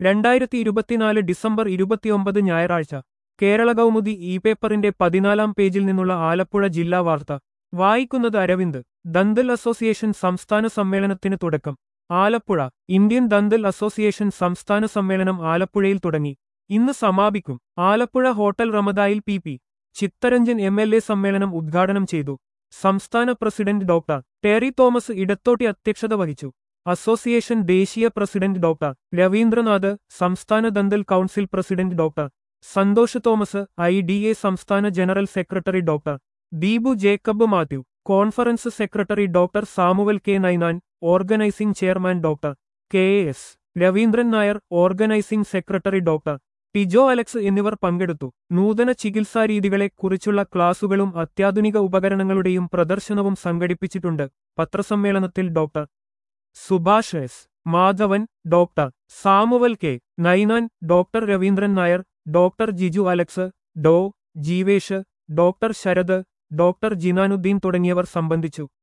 രണ്ടായിരത്തി ഇരുപത്തിനാല് ഡിസംബർ ഇരുപത്തിയൊമ്പത് ഞായറാഴ്ച കേരള കൗമുദി ഇ പേപ്പറിന്റെ പതിനാലാം പേജിൽ നിന്നുള്ള ആലപ്പുഴ ജില്ലാ വാർത്ത വായിക്കുന്നത് അരവിന്ദ് ദന്തൽ അസോസിയേഷൻ സംസ്ഥാന സമ്മേളനത്തിന് തുടക്കം ആലപ്പുഴ ഇന്ത്യൻ ദന്തൽ അസോസിയേഷൻ സംസ്ഥാന സമ്മേളനം ആലപ്പുഴയിൽ തുടങ്ങി ഇന്ന് സമാപിക്കും ആലപ്പുഴ ഹോട്ടൽ റമദായിൽ P P Chitharanjan M L A സമ്മേളനം ഉദ്ഘാടനം ചെയ്തു സംസ്ഥാന president doctor Terry Thomas Idathotti അധ്യക്ഷത വഹിച്ചു അസോസിയേഷൻ ദേശീയ പ്രസിഡന്റ് ഡോക്ടർ രവീന്ദ്രനാഥ് സംസ്ഥാന dental council president doctor Santhosh Thomas I D A സംസ്ഥാന general secretary doctor Deepu Jacob Mathew conference secretary doctor Samuel K Ninan organising chairman doctor K S Raveendran Nair organising secretary doctor Tijo Alex എന്നിവർ പങ്കെടുത്തു നൂതന ചികിത്സാരീതികളെ കുറിച്ചുള്ള ക്ലാസുകളും അത്യാധുനിക ഉപകരണങ്ങളുടെയും പ്രദർശനവും സംഘടിപ്പിച്ചിട്ടുണ്ട് പത്രസമ്മേളനത്തിൽ doctor Subhash S Madhavan doctor Samuel K Ninan doctor Raveendran Nair doctor Jiju Alex Dr Jeevesh doctor Sarath doctor Jinanuddin തുടങ്ങിയവർ സംബന്ധിച്ചു